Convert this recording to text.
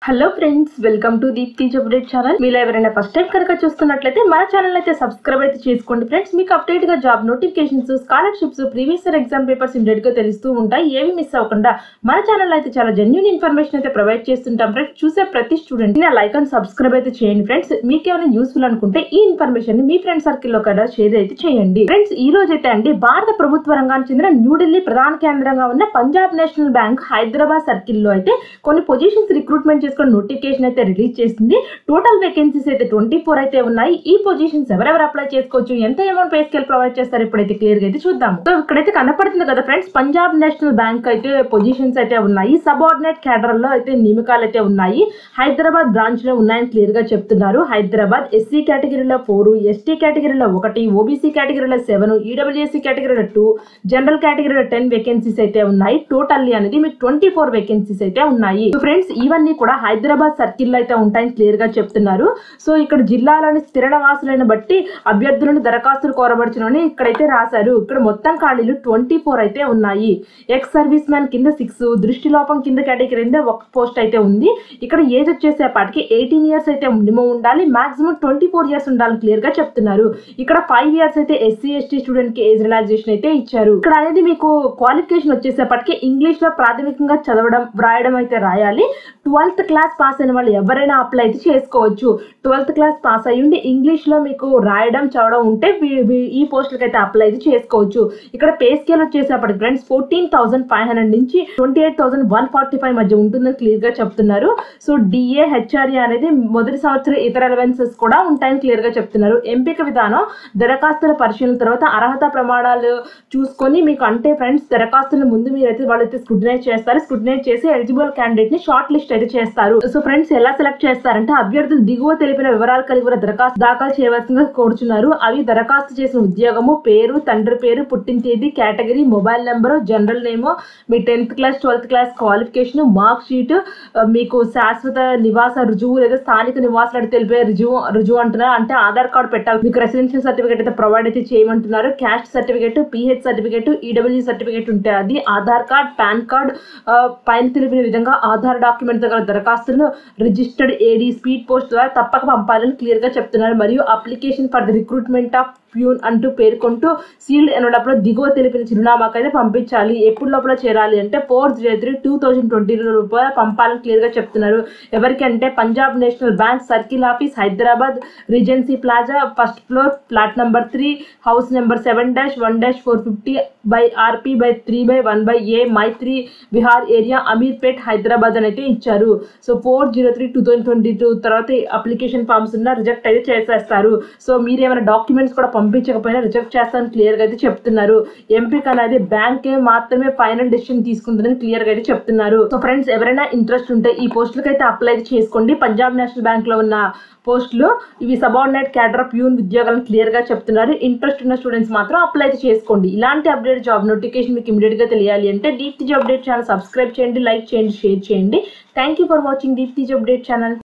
hello friends welcome to Deepthi update channel మీరు ఎవరైనా first time కనుక చూస్తున్నట్లయితే మన ఛానల్ అయితే సబ్స్క్రైబ్ అయితే చేసుకోండి ఫ్రెండ్స్ మీకు అప్డేట్ గా job notifications scholarships previous year exam papers immediate గా తెలుస్తూ ఉంటాయి ఏవి మిస్ అవ్వకుండా మన ఛానల్ అయితే చాలా జెన్యున్ ఇన్ఫర్మేషన్ అయితే ప్రొవైడ్ చేస్తుంటాం ఫ్రెండ్స్ చూసే ప్రతి స్టూడెంట్ ని లైక్ అండ్ సబ్స్క్రైబ్ అయితే చేయండి ఫ్రెండ్స్ మీకు ఏమైనా యూస్ఫుల్ అనుకుంటే ఈ ఇన్ఫర్మేషన్ ని మీ ఫ్రెండ్ సర్కిల్ లో కూడా షేర్ అయితే చేయండి ఫ్రెండ్స్ ఈ రోజు అయితే అండి భారత ప్రభుత్వ రంగానికి చెందిన న్యూఢిల్లీ ప్రధాన కేంద్రంగా ఉన్న పంజాబ్ నేషనల్ బ్యాంక్ హైదరాబాద్ సర్కిల్ లో అయితే కొన్ని పొజిషన్స్ రిక్రూట్మెంట్ చేసుకుని నోటిఫికేషన్ అయితే రిలీజ్ చేసింది టోటల్ వేకెన్సీస్ అయితే ట్వంటీ ఫోర్ అయితే ఉన్నాయి ఈ పొజిషన్స్ ఎవరెవరు అప్లై చేసుకోవచ్చు ఎంత అమౌంట్ పే స్కేల్ ప్రొవైడ్ చేస్తారు ఇప్పుడైతే క్లియర్ గా అయితే చూద్దాం సో ఇక్కడైతే కనపడుతుంది కదా ఫ్రెండ్స్ పంజాబ్ నేషనల్ బ్యాంక్ అయితే పొజిషన్స్ అయితే ఉన్నాయి సబార్డినేట్ క్యాడర్ లో అయితే నియమకాలు అయితే ఉన్నాయి హైదరాబాద్ బ్రాంచ్ లో ఉన్నాయని క్లియర్ గా చెప్తున్నారు హైదరాబాద్ ఎస్సీ కేటగిరీలో ఫోర్ ఎస్టీ కేటగిరీలో ఒకటి ఓబీసీ కేటగిరీలో సెవెన్ ఈడబ్ల్యూఎస్సీ కేటగిరీలో టూ జనరల్ కేటగిరీలో టెన్ వేకెన్సీస్ అయితే ఉన్నాయి టోటల్లీ అనేది మీకు ట్వంటీ ఫోర్ వేకెన్సీస్ అయితే ఉన్నాయి ఫ్రెండ్స్ ఇవన్నీ కూడా హైదరాబాద్ సర్కిల్ లో అయితే ఉంటాయని క్లియర్ గా చెప్తున్నారు సో ఇక్కడ జిల్లాలోని స్థిర నివాసులను బట్టి అభ్యర్థులను దరఖాస్తులు కోరబడుచునని ఇక్కడైతే రాశారు ఇక్కడ మొత్తం ఖాళీలు ట్వంటీ ఫోర్ అయితే ఉన్నాయి ఎక్స్ సర్వీస్ మ్యాన్ కింద సిక్స్ దృష్టి లోపం కింద కేటగిరీ కింద ఒక పోస్ట్ అయితే ఉంది ఇక్కడ ఏజ్ వచ్చేసేపాటికి ఎయిటీన్ ఇయర్స్ అయితే మినిమం ఉండాలి మాక్సిమం ట్వంటీ ఫోర్ ఇయర్స్ ఉండాలని క్లియర్ గా చెప్తున్నారు ఇక్కడ ఫైవ్ ఇయర్స్ అయితే ఎస్సీ ఎస్టీ స్టూడెంట్ కి ఏజ్ రిలాక్సేషన్ అయితే ఇచ్చారు ఇక్కడ అనేది మీకు క్వాలిఫికేషన్ వచ్చేసేపటికి ఇంగ్లీష్ లో ప్రాథమికంగా చదవడం వ్రాయడం అయితే రాయాలి ట్వెల్త్ క్లాస్ పాస్ అయిన వాళ్ళు ఎవరైనా అప్లై అయితే చేసుకోవచ్చు ట్వెల్త్ క్లాస్ పాస్ అయ్యి ఉండి ఇంగ్లీష్ లో మీకు రాయడం చదవడం ఉంటే వీ- వీ- ఈ పోస్టులకి అయితే అప్లై అయితే చేసుకోవచ్చు ఇక్కడ పే స్కేల్ వచ్చేసేపటికి friends fourteen thousand five hundred నుంచి twenty eight thousand one forty five మధ్య ఉంటుందని క్లియర్ గా చెప్తున్నారు సో డిఏ హెచ్ఆర్ఏ అనేది మొదటి సంవత్సరం ఇతర అలవెన్సెస్ కూడా ఉంటాయని క్లియర్ గా చెప్తున్నారు ఎంపిక విధానం దరఖాస్తుల పరిశీలన తర్వాత అర్హత ప్రమాణాలు చూసుకొని మీకు అంటే ఫ్రెండ్స్ దరఖాస్తుల ముందు మీరైతే వాళ్ళైతే స్క్రూటినైజ్ చేస్తారు స్క్రూటినైజ్ చేసి ఎలిజిబుల్ క్యాండిడేట్ ని షార్ట్ లిస్ట్ అయితే చేస్తారు సో ఫ్రెండ్స్ ఎలా సెలెక్ట్ చేస్తారంటే అభ్యర్థులు దిగువ తెలిపిన వివరాలు కలిగి ఉన్న దరఖాస్తు దాఖలు చేయవలసిందిగా కోరుచున్నారు అవి దరఖాస్తు చేసిన ఉద్యోగము పేరు తండ్రి పేరు పుట్టిన తేదీ category mobile number general name మీ tenth class twelfth class qualification mark sheet మీకు శాశ్వత నివాస రుజువు లేదా స్థానిక నివాసాలు తెలిపే రుజువు రుజువు అంటున్నారు అంటే ఆధార్ కార్డు పెట్టాలి మీకు రెసిడెన్షియల్ సర్టిఫికేట్ అయితే ప్రొవైడ్ అయితే చేయమంటున్నారు caste certificate PH certificate EW certificate ఉంటే అది ఆధార్ కార్డ్ పాన్ కార్డ్ పైన తెలిపిన విధంగా ఆధార్ డాక్యుమెంట్ దగ్గర దరఖాస్తులను రిజిస్టర్డ్ ఏడీ స్పీడ్ పోస్ట్ ద్వారా తప్పక పంపాలని క్లియర్ గా చెప్తున్నారు మరియు application for the recruitment of peon అంటూ పేర్కొంటూ సీల్డ్ ఎన్వలప్లో దిగువ తెలిపిన చిరునామాకు అయితే పంపించాలి ఎప్పుడు లోపల చేరాలి అంటే four zero three two thousand twenty రూపాయలు పంపాలని క్లియర్గా చెప్తున్నారు ఎవరికి అంటే Punjab National Bank circle office Hyderabad Regency Plaza first floor flat number three house number seven dash one dash four fifty by RP by three by one by A Maitri Vihar area Ameerpet Hyderabad అని అయితే ఇచ్చారు so four zero three two thousand twenty two తర్వాత application forms ఉన్న reject అయితే చేసేస్తారు so మీరు ఏమైనా documents కూడా పంపించకపోయినా రిజెక్ట్ చేస్తారని క్లియర్గా అయితే చెప్తున్నారు ఎంపిక అనేది బ్యాంకే మాత్రమే ఫైనల్ డెసిషన్ తీసుకుంటుందని క్లియర్గా అయితే చెప్తున్నారు సో ఫ్రెండ్స్ ఎవరైనా ఇంట్రెస్ట్ ఉంటే ఈ పోస్టులకు అయితే అప్లై చేసుకోండి పంజాబ్ నేషనల్ బ్యాంక్ లో ఉన్న పోస్టులు ఇవి సబార్డినేట్ క్యాడర్ ప్యూన్ ఉద్యోగాలను క్లియర్ గా చెప్తున్నారు ఇంట్రెస్ట్ ఉన్న స్టూడెంట్స్ మాత్రం అప్లై చేసుకోండి ఇలాంటి అప్డేట్ జాబ్ నోటిఫికేషన్ మీకు ఇమీడియట్ గా తెలియాలి అంటే Deepti job update channel subscribe చేయండి లైక్ చేయండి షేర్ చేయండి thank you for watching Deepti job update channel